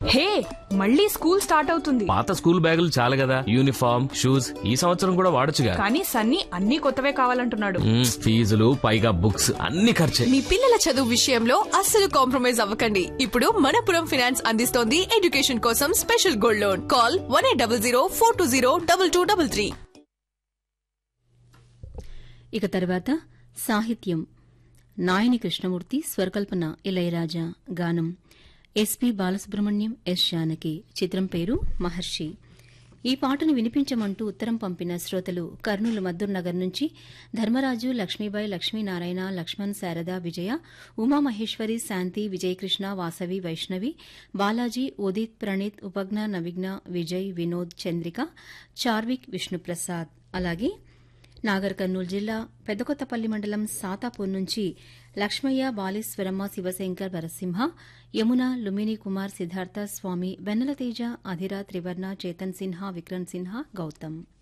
హే మళ్ళీ school start అవుతుంది పాత స్కూల్ బ్యాగులు చాలు కదా యూనిఫామ్ షూస్ ఈ సంవత్సరం కూడా వాడొచ్చుగా కానీ సన్నీ అన్ని కొత్తవే కావాలంటున్నాడు మ్మ్, ఫీజులు పైగా బుక్స్ అన్ని ఖర్చే మీ పిల్లల చదువు విషయంలో అస్సలు కాంప్రమైజ్ అవ్వకండి ఇప్పుడు మనపురం ఫైనాన్స్ అందిస్తోంది ఎడ్యుకేషన్ కోసం special gold loan call one eight double zero four two zero double two double three ఇక తర్వాత సాహిత్యం నాయని కృష్ణమూర్తి స్వరకల్పన ఇళయరాజా గానం ఎస్పి బాలసుబ్రహ్మణ్యం ఎస్ జానకి చిత్రం పేరు మహర్షి ఈ పాటను వినిపించమంటూ ఉత్తరం పంపిన శ్రోతలు కర్నూలు మద్దూర్ నగర్ నుంచి ధర్మరాజు లక్ష్మీబాయి లక్ష్మీనారాయణ లక్ష్మణ్ శారద విజయ ఉమామహేశ్వరి శాంతి విజయకృష్ణ వాసవి వైష్ణవి బాలాజీ ఉదిత్ ప్రణీత్ ఉపజ్ఞ నవిఘ్న విజయ్ వినోద్ చంద్రిక చార్విక్ విష్ణుప్రసాద్ అలాగే నాగర్ కర్నూలు జిల్లా పెద్దకొత్తపల్లి మండలం సాతాపూర్ నుంచి లక్ష్మయ్య బాలేశ్వరమ్మ శివశంకర్ వరసింహ యమున లుమిని కుమార్ సిద్ధార్థ స్వామి వెన్నెల తేజ అధిరా త్రివర్ణ చేతన్ సిన్హా విక్రమ్ సిన్హా గౌతమ్